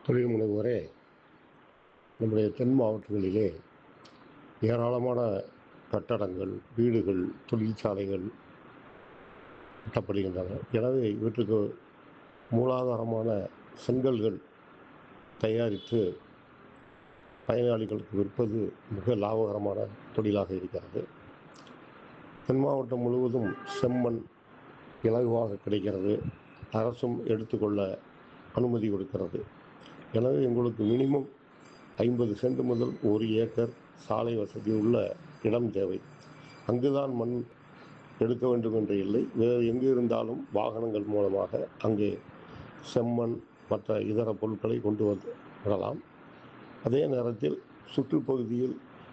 தொழில் முனைவோரே நம்முடைய தென் மாவட்டங்களிலே ஏராளமான கட்டடங்கள் வீடுகள் தொழிற்சாலைகள் கட்டப்படுகின்றன எனவே இவற்றுக்கு மூலாதாரமான செங்கல்கள் தயாரித்து பயனாளிகளுக்கு விற்பது மிக லாபகரமான தொழிலாக இருக்கிறது தென் மாவட்டம் முழுவதும் செம்மண் இலகுவாக கிடைக்கிறது அரசும் எடுத்துக்கொள்ள அனுமதி கொடுக்கிறது எனவே உங்களுக்கு மினிமம் ஐம்பது சென்ட் முதல் ஒரு ஏக்கர் சாலை வசதி உள்ள இடம் தேவை அங்குதான் மண் எடுக்க வேண்டும் என்று இல்லை வேறு எங்கு இருந்தாலும் வாகனங்கள் மூலமாக அங்கே செம்மண் மற்ற இதர பொருட்களை கொண்டு வந்து விடலாம் அதே நேரத்தில் சுற்றுப்பகுதியில்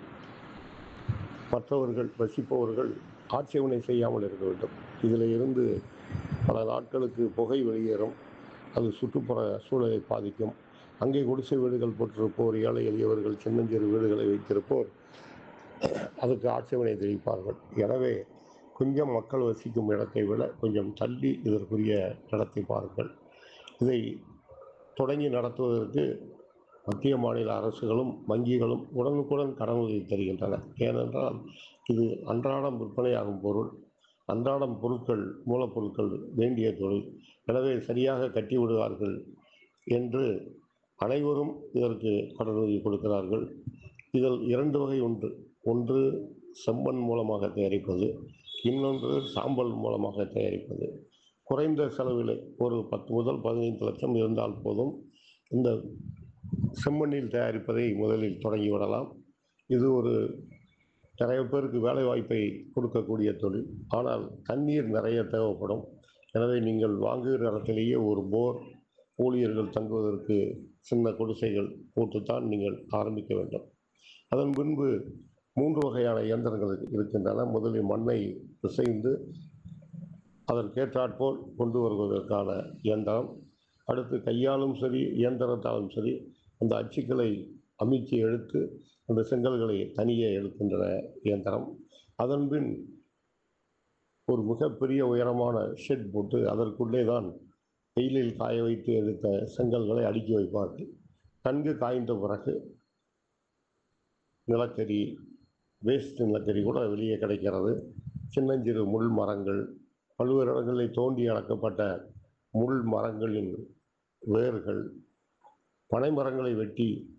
மற்றவர்கள் வசிப்பவர்கள் ஆட்சேபனை செய்யாமல் இருக்க வேண்டும் இதில் இருந்து பல நாட்களுக்கு புகை வெளியேறும் அது சுற்றுப்புற சூழலை பாதிக்கும் அங்கே குடிசை வீடுகள் போட்டிருப்போர் ஏழை எளியவர்கள் சின்னஞ்சிறு வீடுகளை வைத்திருப்போர் அதுக்கு ஆட்சேபனை தெரிவிப்பார்கள் எனவே கொஞ்சம் மக்கள் வசிக்கும் இடத்தை விட கொஞ்சம் தள்ளி இதற்குரிய இடத்தை பாருங்கள் இதை தொடங்கி நடத்துவதற்கு மத்திய மாநில அரசுகளும் வங்கிகளும் உடனுக்குடன் கடனுதவி தருகின்றன ஏனென்றால் இது அன்றாடம் விற்பனையாகும் பொருள் அன்றாடம் பொருட்கள் மூலப்பொருட்கள் வேண்டிய தொழில் எனவே சரியாக கட்டி விடுவார்கள் என்று அனைவரும் இதற்கு கடனுதவி கொடுக்கிறார்கள் இதில் இரண்டு வகை உண்டு ஒன்று செம்மண் மூலமாக தயாரிப்பது இன்னொன்று சாம்பல் மூலமாக தயாரிப்பது குறைந்த செலவில் ஒரு பத்து முதல் பதினைந்து லட்சம் இருந்தால் போதும் இந்த செம்மண்ணில் தயாரிப்பதை முதலில் தொடங்கி விடலாம் இது ஒரு நிறைய பேருக்கு வேலை வாய்ப்பை கொடுக்கக்கூடிய தொழில் ஆனால் தண்ணீர் நிறைய தேவைப்படும் எனவே நீங்கள் வாங்குகிற இடத்திலேயே ஒரு போர் ஊழியர்கள் தங்குவதற்கு சின்ன குடிசைகள் போட்டுத்தான் நீங்கள் ஆரம்பிக்க வேண்டும் அதன் பின்பு மூன்று வகையான இயந்திரங்கள் இருக்கின்றன முதலில் மண்ணை பிசைந்து அதற்கேற்றாற்போல் கொண்டு வருவதற்கான இயந்திரம் அடுத்து கையாலும் சரி இயந்திரத்தாலும் சரி அந்த அச்சுக்களை அமைச்சு எடுத்து அந்த செங்கல்களை தனியே எடுக்கின்ற இயந்திரம் அதன்பின் ஒரு மிகப்பெரிய உயரமான ஷெட் போட்டு அதற்குள்ளே தான் வெயிலில் காய வைத்து எடுத்த செங்கல்களை அடுக்கி வைப்பார்கள் நன்கு காய்ந்த பிறகு நிலக்கரி வேஸ்ட் நிலக்கரி கூட வெளியே கிடைக்கிறது சின்னஞ்சிறு முள் மரங்கள் பல்வேறு இடங்களில் தோண்டி அடக்கப்பட்ட முள் மரங்களின் வேர்கள் பனை மரங்களை வெட்டி